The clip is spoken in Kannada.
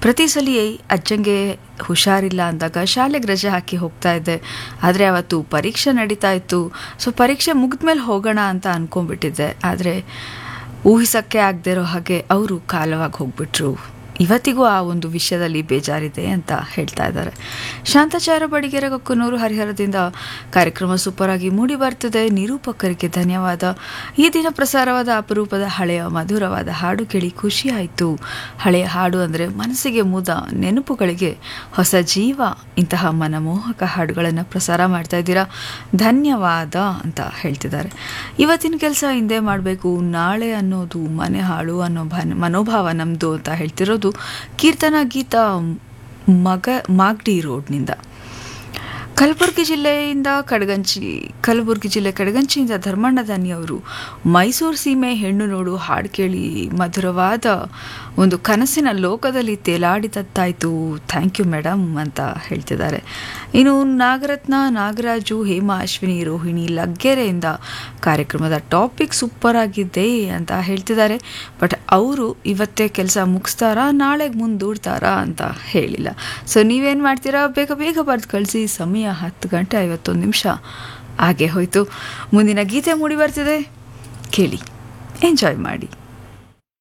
ಪ್ರತಿ ಸಲ ಅಜ್ಜಂಗೆ ಹುಷಾರಿಲ್ಲ ಅಂದಾಗ ಶಾಲೆಗೆ ರಜೆ ಹಾಕಿ ಹೋಗ್ತಾ ಇದ್ದೆ ಆದರೆ ಅವತ್ತು ಪರೀಕ್ಷೆ ನಡೀತಾ ಇತ್ತು ಸೊ ಪರೀಕ್ಷೆ ಮುಗಿದ್ಮೇಲೆ ಹೋಗೋಣ ಅಂತ ಅಂದ್ಕೊಂಡ್ಬಿಟ್ಟಿದ್ದೆ ಆದರೆ ಊಹಿಸೋಕ್ಕೆ ಆಗದೆ ಇರೋ ಹಾಗೆ ಅವರು ಕಾಲವಾಗಿ ಹೋಗ್ಬಿಟ್ರು ಇವತ್ತಿಗೂ ಆ ಒಂದು ವಿಷಯದಲ್ಲಿ ಬೇಜಾರಿದೆ ಅಂತ ಹೇಳ್ತಾ ಇದ್ದಾರೆ ಶಾಂತಾಚಾರ ಬಡಿಗೆರೆ ಕೊಕ್ಕನೂರು ಹರಿಹರದಿಂದ ಕಾರ್ಯಕ್ರಮ ಸೂಪರ್ ಆಗಿ ಮೂಡಿ ಬರ್ತಿದೆ ನಿರೂಪಕರಿಗೆ ಧನ್ಯವಾದ ಈ ದಿನ ಪ್ರಸಾರವಾದ ಅಪರೂಪದ ಹಳೆಯ ಮಧುರವಾದ ಹಾಡು ಕೇಳಿ ಖುಷಿ ಆಯಿತು ಹಳೆಯ ಹಾಡು ಅಂದರೆ ಮನಸ್ಸಿಗೆ ಮುದ ನೆನಪುಗಳಿಗೆ ಹೊಸ ಜೀವ ಇಂತಹ ಮನಮೋಹಕ ಹಾಡುಗಳನ್ನು ಪ್ರಸಾರ ಮಾಡ್ತಾ ಇದ್ದೀರಾ ಧನ್ಯವಾದ ಅಂತ ಹೇಳ್ತಿದ್ದಾರೆ ಇವತ್ತಿನ ಕೆಲಸ ಹಿಂದೆ ಮಾಡಬೇಕು ನಾಳೆ ಅನ್ನೋದು ಮನೆ ಹಾಳು ಅನ್ನೋ ಭನ್ ಮನೋಭಾವ ನಮ್ಮದು ಅಂತ ಹೇಳ್ತಿರೋದು ಕೀರ್ತನ ಗೀತಾ ಮಗ ಮಾಗಡಿ ರೋಡ್ನಿಂದ ಕಲಬುರಗಿ ಜಿಲ್ಲೆಯಿಂದ ಕಡಗಂಚಿ ಕಲಬುರಗಿ ಜಿಲ್ಲೆ ಕಡಗಂಚಿಯಿಂದ ಧರ್ಮಣ್ಣ ದಾನಿ ಅವರು ಮೈಸೂರು ಸೀಮೆ ಹೆಣ್ಣು ನೋಡು ಹಾಡು ಕೇಳಿ ಮಧುರವಾದ ಒಂದು ಕನಸಿನ ಲೋಕದಲ್ಲಿ ತೇಲಾಡಿತತ್ತಾಯಿತು ಥ್ಯಾಂಕ್ ಯು ಮೇಡಮ್ ಅಂತ ಹೇಳ್ತಿದ್ದಾರೆ ಇನ್ನು ನಾಗರತ್ನ ನಾಗರಾಜು ಹೇಮಾ ಅಶ್ವಿನಿ ರೋಹಿಣಿ ಲಗ್ಗೆರೆಯಿಂದ ಕಾರ್ಯಕ್ರಮದ ಟಾಪಿಕ್ ಸೂಪರ್ ಆಗಿದೆ ಅಂತ ಹೇಳ್ತಿದ್ದಾರೆ ಬಟ್ ಅವರು ಇವತ್ತೇ ಕೆಲಸ ಮುಗಿಸ್ತಾರಾ ನಾಳೆಗೆ ಮುಂದೂಡ್ತಾರಾ ಅಂತ ಹೇಳಿಲ್ಲ ಸೊ ನೀವೇನು ಮಾಡ್ತೀರಾ ಬೇಗ ಬೇಗ ಬರೆದು ಕಳಿಸಿ ಸಮಯ ಹತ್ತು ಗಂಟೆ ಐವತ್ತೊಂದು ನಿಮಿಷ ಹಾಗೆ ಹೋಯಿತು ಮುಂದಿನ ಗೀತೆ ಮೂಡಿ ಬರ್ತಿದೆ ಕೇಳಿ ಎಂಜಾಯ್ ಮಾಡಿ